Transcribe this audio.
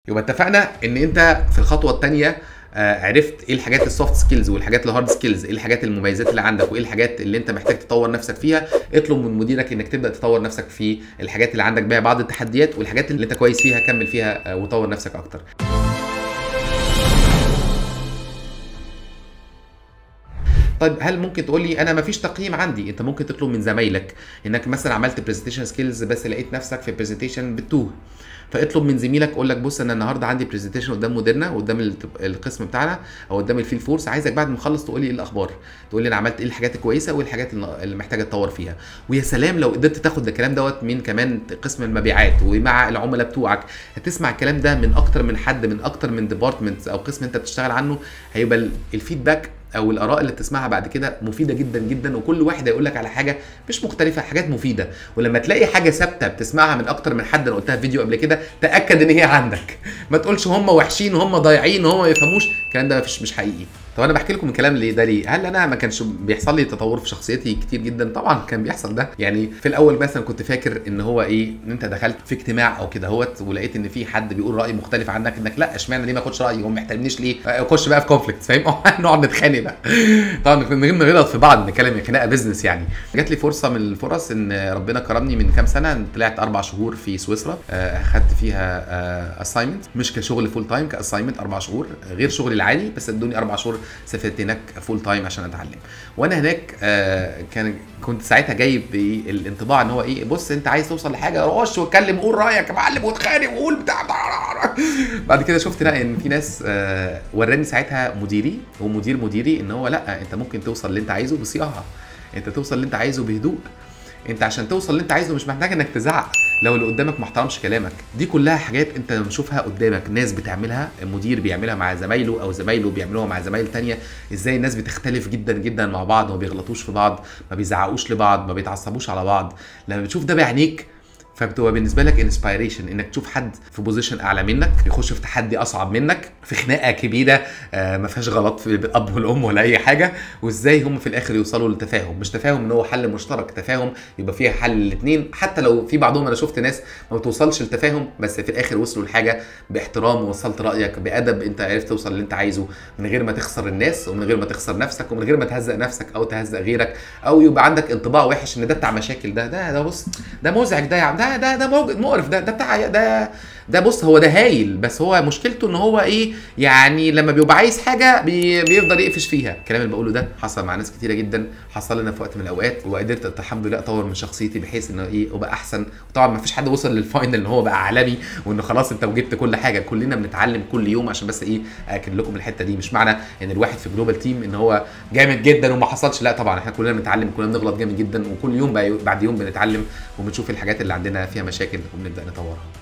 يبقى اتفقنا ان انت في الخطوه الثانيه عرفت ايه الحاجات السوفت سكيلز والحاجات الهارد سكيلز ايه الحاجات المميزات اللي عندك وايه الحاجات اللي انت محتاج تطور نفسك فيها اطلب من مديرك انك تبدا تطور نفسك في الحاجات اللي عندك بيها بعض التحديات والحاجات اللي انت كويس فيها كمل فيها آه، وطور نفسك اكتر طيب هل ممكن تقول لي انا مفيش تقييم عندي انت ممكن تطلب من زمايلك انك مثلا عملت برزنتيشن سكيلز بس لقيت نفسك في البرزنتيشن بتوه فاطلب من زميلك يقول لك بص انا النهارده عندي برزنتيشن قدام مديرنا وقدام الت- القسم بتاعنا او قدام الفيل فورس عايزك بعد ما نخلص تقول لي ايه الاخبار تقول لي انا عملت ايه الحاجات الكويسه وايه الحاجات اللي اللي محتاجه اتطور فيها ويا سلام لو قدرت تاخد الكلام دوت من كمان قسم المبيعات ومع العملاء بتوعك هتسمع الكلام ده من اكتر من حد من اكتر من ديبارتمنت او قسم انت بتشتغل عنه هيبقى ال- الفيدباك او الاراء اللي بتسمعها بعد كده مفيده جدا جدا وكل واحد هيقول لك على حاجه مش مختلفه حاجات مفيده ولما تلاقي حاجه ثابته بتسمعها من اكتر من حد انا قلتها في فيديو قبل كده تاكد ان هي عندك ما تقولش هم وحشين وهم ضايعين وهم ما يفهموش الكلام ده مفيش مش حقيقي طب انا بحكي لكم الكلام ليه ده ليه هل انا ما كانش بيحصل لي تطور في شخصيتي كتير جدا طبعا كان بيحصل ده يعني في الاول مثلا كنت فاكر ان هو ايه ان انت دخلت في اجتماع او كده هوت ولقيت ان في حد بيقول راي مختلف عنك انك لا اشمعنى ليه ما اخدش رايي هو ما محترمنيش ليه اخش بقى في كونفليكت فاهم نقعد نتخانق بقى طبعا من غير ما نغلط في بعض نتكلم خناقه بزنس يعني جات لي فرصه من الفرص ان ربنا كرمني من كام سنه إن طلعت اربع شهور في سويسرا آه، اخدت فيها اساينمنت مش كشغل فول تايم كاساينمنت اربع شهور غير شغلي العادي بس ادوني اربع شهور سافرت هناك فول تايم عشان اتعلم وانا هناك آه، كان كنت ساعتها جايب إيه الانطباع ان هو ايه بص انت عايز توصل لحاجه رش واتكلم قول رايك يا معلم واتخانق وقول بتاع بعد كده شفت لا ان في ناس آه، وراني ساعتها مديري ومدير مديري ان هو لا انت ممكن توصل اللي انت عايزه بصياعه انت توصل اللي انت عايزه بهدوء انت عشان توصل اللي انت عايزه مش محتاج انك تزعق لو اللي قدامك ما احترمش كلامك دي كلها حاجات انت بتشوفها قدامك ناس بتعملها مدير بيعملها مع زمايله او زمايله بيعملوها مع زمايل تانية ازاي الناس بتختلف جدا جدا مع بعض ما بيغلطوش في بعض ما بيزعقوش لبعض ما بيتعصبوش على بعض لما بتشوف ده بعينيك فبتبقى بالنسبه لك انسبيريشن انك تشوف حد في بوزيشن اعلى منك يخش في تحدي اصعب منك في خناقه كبيره آه، ما فيهاش غلط في الاب والام ولا اي حاجه وازاي هم في الاخر يوصلوا لتفاهم مش تفاهم ان هو حل مشترك تفاهم يبقى فيها حل الاثنين حتى لو في بعضهم انا شفت ناس ما بتوصلش لتفاهم بس في الاخر وصلوا لحاجه باحترام ووصلت رايك بادب انت عرفت توصل اللي انت عايزه من غير ما تخسر الناس ومن غير ما تخسر نفسك ومن غير ما تهزق نفسك او تهزق غيرك او يبقى عندك انطباع وحش ان ده بتاع مشاكل ده ده ده بص ده مزعج ده يا عم ده ده ده موج- مقرف ده ده بتاع ده ده بص هو ده هايل بس هو مشكلته ان هو ايه يعني لما بيبقى عايز حاجه بي بيفضل يقفش فيها الكلام اللي بقوله ده حصل مع ناس كتيره جدا حصل لنا في وقت من الاوقات وقدرت الحمد لله اطور من شخصيتي بحيث انه ايه ابقى احسن وطبعا ما فيش حد وصل للفاينل ان هو بقى عالمي وانه خلاص انت وجبت كل حاجه كلنا بنتعلم كل يوم عشان بس ايه اكد لكم الحته دي مش معنى ان الواحد في جلوبال تيم ان هو جامد جدا وما حصلش لا طبعا احنا كلنا بنتعلم كلنا بنغلط جامد جدا وكل يوم بقى- بعد يوم بنتعلم وبنشوف الحاجات اللي عندنا فيها مشاكل وبنبدا نطورها